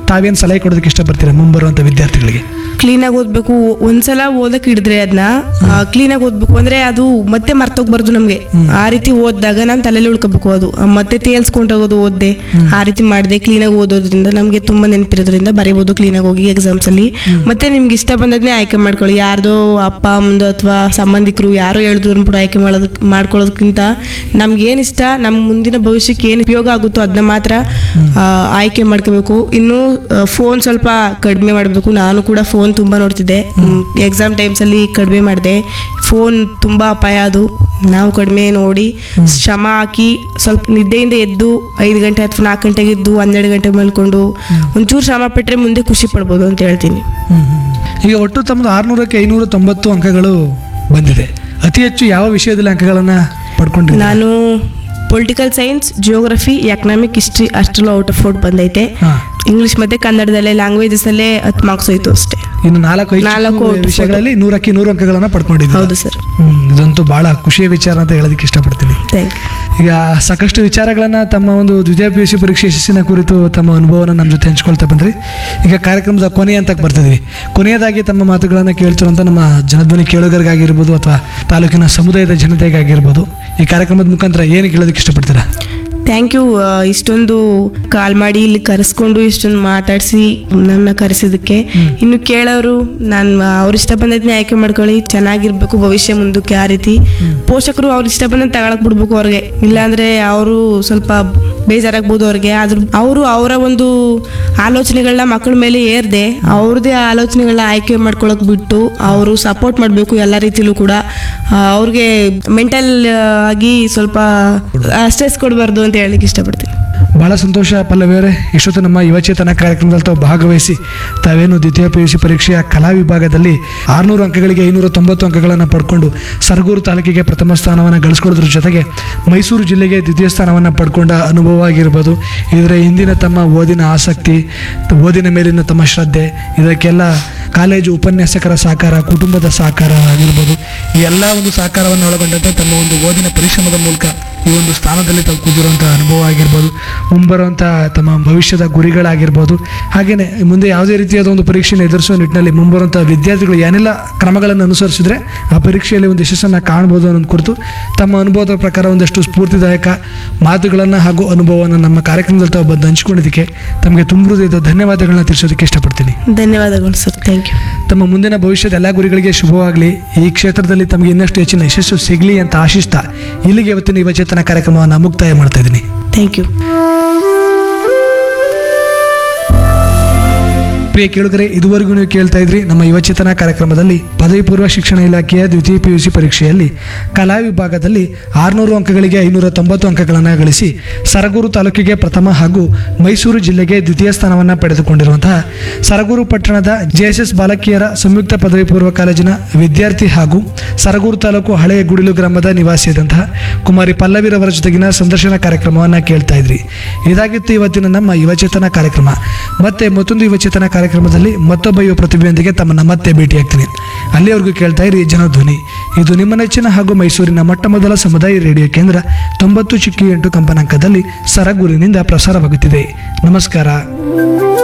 ತಾವೇನು ಸಲಹೆ ಕೊಡೋದಕ್ಕೆ ಇಷ್ಟಪಡ್ತೀರಾ ಮುಂಬರುವಂಥ ವಿದ್ಯಾರ್ಥಿಗಳಿಗೆ ಕ್ಲೀನಾಗಿ ಓದಬೇಕು ಒಂದ್ಸಲ ಓದಕ್ಕೆ ಹಿಡಿದ್ರೆ ಅದನ್ನ ಕ್ಲೀನಾಗಿ ಓದಬೇಕು ಅಂದ್ರೆ ಅದು ಮತ್ತೆ ಮರ್ತೋಗ್ಬಾರ್ದು ನಮಗೆ ಆ ರೀತಿ ಓದಿದಾಗ ನಾನು ತಲೆಯಲ್ಲಿ ಉಳ್ಕೋಬೇಕು ಅದು ಆ, ಮತ್ತೆ ತೇಲ್ಸ್ಕೊಂಡು ಹೋಗೋದು ಓದ್ದೆ ಆ ರೀತಿ ಮಾಡಿದೆ ಕ್ಲೀನಾಗಿ ಓದೋದ್ರಿಂದ ನಮಗೆ ತುಂಬಾ ನೆನಪಿರೋದ್ರಿಂದ ಬರೀಬೋದು ಕ್ಲೀನಾಗಿ ಹೋಗಿ ಎಕ್ಸಾಮ್ಸ್ ಅಲ್ಲಿ ಮತ್ತೆ ನಿಮ್ಗೆ ಇಷ್ಟ ಬಂದದ್ನೇ ಆಯ್ಕೆ ಮಾಡ್ಕೊಳ್ಳಿ ಯಾರ್ದೋ ಅಪ್ಪ ಅಮ್ಮಂದು ಅಥವಾ ಸಂಬಂಧಿಕರು ಯಾರೋ ಹೇಳಿದ್ರು ಕೂಡ ಆಯ್ಕೆ ಮಾಡೋದಕ್ ಮಾಡ್ಕೊಳ್ಳೋದಕ್ಕಿಂತ ನಮ್ಗೆ ಏನ್ ಇಷ್ಟ ನಮ್ಮ ಮುಂದಿನ ಭವಿಷ್ಯಕ್ಕೆ ಏನು ಉಪಯೋಗ ಆಗುತ್ತೋ ಅದನ್ನ ಮಾತ್ರ ಆ, ಆಯ್ಕೆ ಮಾಡ್ಕೋಬೇಕು ಇನ್ನು ಫೋನ್ ಸ್ವಲ್ಪ ಕಡಿಮೆ ಮಾಡಬೇಕು ನಾನು ಕೂಡ ಫೋನ್ ತುಂಬಾ ನೋಡ್ತಿದ್ದೆ ಎಕ್ಸಾಮ್ ಟೈಮ್ಸ್ ಅಲ್ಲಿ ಕಡಿಮೆ ಮಾಡಿದೆ ಫೋನ್ ತುಂಬಾ ಅಪಾಯ ಅದು ನಾವು ಕಡಿಮೆ ನೋಡಿ ಶ್ರಮ ಹಾಕಿ ಸ್ವಲ್ಪ ನಿದ್ದೆಯಿಂದ ಎದ್ದು ಐದು ಗಂಟೆ ಅಥವಾ ನಾಲ್ಕು ಗಂಟೆಗೆ ಎದ್ದು ಹನ್ನೆರಡು ಗಂಟೆ ಮಲ್ಕೊಂಡು ಒಂಚೂರು ಶ್ರಮ ಪಟ್ಟರೆ ಮುಂದೆ ಖುಷಿ ಪಡ್ಬೋದು ಅಂತ ಹೇಳ್ತೀನಿ ಈಗ ಒಟ್ಟು ತಮ್ಮದು ಆರುನೂರಕ್ಕೆ ಐನೂರ ತೊಂಬತ್ತು ಅಂಕಗಳು ಬಂದಿದೆ ಅತಿ ಹೆಚ್ಚು ಯಾವ ವಿಷಯದಲ್ಲಿ ಅಂಕಗಳನ್ನು ಪಡ್ಕೊಂಡಿದ್ದೀರಾ ನಾನು political science geography economic history ಅಷ್ಟೆಲ್ಲ ಔಟ್ ಆಫ್ ಫೋರ್ಟ್ ಬಂದೈತೆ ಹಾಂ ಇಂಗ್ಲಿಷ್ ಮತ್ತೆ ಕನ್ನಡದಲ್ಲೇ ಲ್ಯಾಂಗ್ವೇಜಸ್ ಅಲ್ಲೇ ಹತ್ತು ಮಾರ್ಕ್ಸ್ ಹೋಯ್ತು ಅಷ್ಟೇ ಇನ್ನು ನಾಲ್ಕು ಐದು ನಾಲ್ಕು out of ವಿಷಯಗಳಲ್ಲಿ ನೂರಕ್ಕೆ ನೂರು ಅಂಕಗಳನ್ನು ಪಡ್ಕೊಂಡಿದ್ದೀರಾ ಹೌದು ಸರ್ ಹ್ಮ್, ಇದಂತೂ ಬಹಳ ಖುಷಿಯ ವಿಚಾರ ಅಂತ ಹೇಳೋದಕ್ಕೆ ಇಷ್ಟಪಡ್ತೀನಿ ಥ್ಯಾಂಕ್ ಯು ಈಗ ಸಾಕಷ್ಟು ವಿಚಾರಗಳನ್ನ ತಮ್ಮ ಒಂದು ದ್ವಿತೀಯ ಪಿ ಯು ಸಿ ಪರೀಕ್ಷೆ ಯಶಸ್ಸಿನ ಕುರಿತು ತಮ್ಮ ಅನುಭವನ ನಮ್ಮ ಜೊತೆ ಹಂಚ್ಕೊಳ್ತಾ ಬಂದ್ರಿ ಈಗ ಕಾರ್ಯಕ್ರಮದ ಕೊನೆಯ ಅಂತ ಬರ್ತಿದ್ವಿ ಕೊನೆಯದಾಗಿ ತಮ್ಮ ಮಾತುಗಳನ್ನು ಕೇಳ್ತಿರುವಂಥ ನಮ್ಮ ಜನಧ್ವನಿ ಕೇಳುಗರಿಗಾಗಿರ್ಬೋದು ಅಥವಾ ತಾಲೂಕಿನ ಸಮುದಾಯದ ಜನತೆಗಾಗಿರ್ಬೋದು ಈ ಕಾರ್ಯಕ್ರಮದ ಮುಖಾಂತರ ಏನು ಕೇಳೋದಕ್ಕೆ ಇಷ್ಟಪಡ್ತೀರಾ ಥ್ಯಾಂಕ್ ಯು ಇಷ್ಟೊಂದು ಕಾಲ್ ಮಾಡಿ ಇಲ್ಲಿ ಕರೆಸ್ಕೊಂಡು ಇಷ್ಟೊಂದು ಮಾತಾಡಿಸಿ ನನ್ನ ಕರೆಸಿದ್ದಕ್ಕೆ ಇನ್ನು ಕೇಳೋರು ನಾನು ಅವ್ರ ಇಷ್ಟ ಬಂದದ್ನೇ ಆಯ್ಕೆ ಮಾಡ್ಕೊಳ್ಳಿ ಚೆನ್ನಾಗಿರ್ಬೇಕು ಭವಿಷ್ಯ ಮುಂದಕ್ಕೆ ಆ ರೀತಿ ಪೋಷಕರು ಅವ್ರ ಇಷ್ಟ ಬಂದಂಗೆ ತಗೊಳಕ್ ಬಿಡ್ಬೇಕು ಅವ್ರಿಗೆ ಇಲ್ಲಾಂದ್ರೆ ಅವರು ಸ್ವಲ್ಪ ಬೇಜಾರಾಗ್ಬೋದು ಅವ್ರಿಗೆ ಆದ್ರೂ ಅವರು ಅವರ ಒಂದು ಆಲೋಚನೆಗಳನ್ನ ಮಕ್ಕಳ ಮೇಲೆ ಏರ್ದೆ ಅವ್ರದ್ದೇ ಆಲೋಚನೆಗಳನ್ನ ಆಯ್ಕೆ ಮಾಡ್ಕೊಳಕ್ ಬಿಟ್ಟು ಅವರು ಸಪೋರ್ಟ್ ಮಾಡಬೇಕು ಎಲ್ಲ ರೀತಿಲೂ ಕೂಡ ಆ, ಅವ್ರಿಗೆ ಮೆಂಟಲ್ ಆಗಿ ಸ್ವಲ್ಪ ಸ್ಟ್ರೆಸ್ ಕೊಡಬಾರ್ದು ಅಂತ ಹೇಳಲಿಕ್ಕೆ ಇಷ್ಟಪಡ್ತೀನಿ ಬಹಳ ಸಂತೋಷ ಪಲ್ಲವಿಯವರೇ ಇಷ್ಟೊತ್ತು ನಮ್ಮ ಯುವಚೇತನ ಕಾರ್ಯಕ್ರಮದಲ್ಲಿ ತಾವು ಭಾಗವಹಿಸಿ ತಾವೇನು ದ್ವಿತೀಯ ಪಿ ಯು ಸಿ ಪರೀಕ್ಷೆಯ ಕಲಾ ವಿಭಾಗದಲ್ಲಿ ಆರುನೂರು ಅಂಕಗಳಿಗೆ ಐನೂರ ತೊಂಬತ್ತು ಅಂಕಗಳನ್ನು ಪಡ್ಕೊಂಡು ಸರಗೂರು ತಾಲೂಕಿಗೆ ಪ್ರಥಮ ಸ್ಥಾನವನ್ನು ಗಳಿಸ್ಕೊಳ್ಳೋದ್ರ ಜೊತೆಗೆ ಮೈಸೂರು ಜಿಲ್ಲೆಗೆ ದ್ವಿತೀಯ ಸ್ಥಾನವನ್ನು ಪಡ್ಕೊಂಡ ಅನುಭವ ಆಗಿರ್ಬೋದು ಇದರ ಹಿಂದಿನ ತಮ್ಮ ಓದಿನ ಆಸಕ್ತಿ ಓದಿನ ಮೇಲಿನ ತಮ್ಮ ಶ್ರದ್ಧೆ ಇದಕ್ಕೆಲ್ಲ ಕಾಲೇಜು ಉಪನ್ಯಾಸಕರ ಸಹಕಾರ ಕುಟುಂಬದ ಸಹಕಾರ ಆಗಿರ್ಬೋದು ಈ ಎಲ್ಲ ಒಂದು ಸಹಕಾರವನ್ನು ಒಳಗೊಂಡಂತೆ ತಮ್ಮ ಒಂದು ಓದಿನ ಪರಿಶ್ರಮದ ಮೂಲಕ ಈ ಒಂದು ಸ್ಥಾನದಲ್ಲಿ ತಾವು ಕೂತಿರುವಂಥ ಅನುಭವ ಆಗಿರ್ಬೋದು ಮುಂಬರುವಂಥ ತಮ್ಮ ಭವಿಷ್ಯದ ಗುರಿಗಳಾಗಿರ್ಬೋದು ಹಾಗೆಯೇ ಮುಂದೆ ಯಾವುದೇ ರೀತಿಯಾದ ಒಂದು ಪರೀಕ್ಷೆಯನ್ನು ಎದುರಿಸುವ ನಿಟ್ಟಿನಲ್ಲಿ ಮುಂಬರುವಂಥ ವಿದ್ಯಾರ್ಥಿಗಳು ಏನೆಲ್ಲ ಕ್ರಮಗಳನ್ನು ಅನುಸರಿಸಿದ್ರೆ ಆ ಪರೀಕ್ಷೆಯಲ್ಲಿ ಒಂದು ಯಶಸ್ಸನ್ನು ಕಾಣ್ಬೋದು ಅನ್ನೋದು ಕುರಿತು ತಮ್ಮ ಅನುಭವದ ಪ್ರಕಾರ ಒಂದಷ್ಟು ಸ್ಫೂರ್ತಿದಾಯಕ ಮಾತುಗಳನ್ನು ಹಾಗೂ ಅನುಭವವನ್ನು ನಮ್ಮ ಕಾರ್ಯಕ್ರಮದಲ್ಲಿ ತಾವು ಬಂದು ಹಂಚಿಕೊಂಡಿದ್ದಕ್ಕೆ ತಮಗೆ ತುಂಬ ಹೃದಯದ ಧನ್ಯವಾದಗಳನ್ನ ತಿಳಿಸೋದಕ್ಕೆ ಇಷ್ಟಪಡ್ತೀನಿ ಧನ್ಯವಾದಗಳು ಸರ್ ಥ್ಯಾಂಕ್ ಯು ತಮ್ಮ ಮುಂದಿನ ಭವಿಷ್ಯದ ಎಲ್ಲ ಗುರಿಗಳಿಗೆ ಶುಭವಾಗಲಿ ಈ ಕ್ಷೇತ್ರದಲ್ಲಿ ತಮಗೆ ಇನ್ನಷ್ಟು ಹೆಚ್ಚಿನ ಯಶಸ್ಸು ಸಿಗಲಿ ಅಂತ ಆಶಿಸ್ತಾ ಇಲ್ಲಿಗೆ ಇವತ್ತಿನ ಯುವಚೇತನ ಕಾರ್ಯಕ್ರಮವನ್ನು ಮುಕ್ತಾಯ ಮಾಡ್ತಾ ಇದ್ದೀನಿ ಥ್ಯಾಂಕ್ ಯು ಪ್ರಿಯ ಕೇಳುಗರೆ ಇದುವರೆಗೂ ನೀವು ಕೇಳ್ತಾ ಇದ್ರಿ ನಮ್ಮ ಯುವಚೇತನ ಕಾರ್ಯಕ್ರಮದಲ್ಲಿ ಪದವಿ ಪೂರ್ವ ಶಿಕ್ಷಣ ಇಲಾಖೆಯ ದ್ವಿತೀಯ ಪಿ ಯು ಸಿ ಪರೀಕ್ಷೆಯಲ್ಲಿ ಕಲಾ ವಿಭಾಗದಲ್ಲಿ ಆರುನೂರು ಅಂಕಗಳಿಗೆ ಐನೂರ ತೊಂಬತ್ತು ಅಂಕಗಳನ್ನು ಗಳಿಸಿ ಸರಗೂರು ತಾಲೂಕಿಗೆ ಪ್ರಥಮ ಹಾಗೂ ಮೈಸೂರು ಜಿಲ್ಲೆಗೆ ದ್ವಿತೀಯ ಸ್ಥಾನವನ್ನು ಪಡೆದುಕೊಂಡಿರುವಂತಹ ಸರಗೂರು ಪಟ್ಟಣದ ಜೆಎಸ್ಎಸ್ ಬಾಲಕಿಯರ ಸಂಯುಕ್ತ ಪದವಿ ಪೂರ್ವ ಕಾಲೇಜಿನ ವಿದ್ಯಾರ್ಥಿ ಹಾಗೂ ಸರಗೂರು ತಾಲೂಕು ಹಳೆಯ ಗುಡಿಲು ಗ್ರಾಮದ ನಿವಾಸಿಯಾದಂತಹ ಕುಮಾರಿ ಪಲ್ಲವಿರವರ ಜೊತೆಗಿನ ಸಂದರ್ಶನ ಕಾರ್ಯಕ್ರಮವನ್ನು ಕೇಳ್ತಾ ಇದ್ರಿ ಇದಾಗಿತ್ತು ಇವತ್ತಿನ ನಮ್ಮ ಯುವಚೇತನ ಕಾರ್ಯಕ್ರಮ ಮತ್ತೆ ಮತ್ತೊಂದು ಯುವಚೇತನ ಕಾರ್ಯಕ್ರಮದಲ್ಲಿ ಮತ್ತೊಬ್ಬ ಯುವ ಪ್ರತಿಭೆಯೊಂದಿಗೆ ತಮ್ಮನ್ನ ಮತ್ತೆ ಭೇಟಿಯಾಗ್ತೀನಿ ಅಲ್ಲಿವರೆಗೂ ಕೇಳ್ತಾ ಇರಿ ಜನಧ್ವನಿ ಇದು ನಿಮ್ಮ ನೆಚ್ಚಿನ ಹಾಗೂ ಮೈಸೂರಿನ ಮೊಟ್ಟ ಮೊದಲ ಸಮುದಾಯ ರೇಡಿಯೋ ಕೇಂದ್ರ ತೊಂಬತ್ತು ಚಿಕ್ಕಿ ಎಂಟು ಕಂಪನಾಂಕದಲ್ಲಿ ಸರಗೂರಿನಿಂದ ಪ್ರಸಾರವಾಗುತ್ತಿದೆ ನಮಸ್ಕಾರ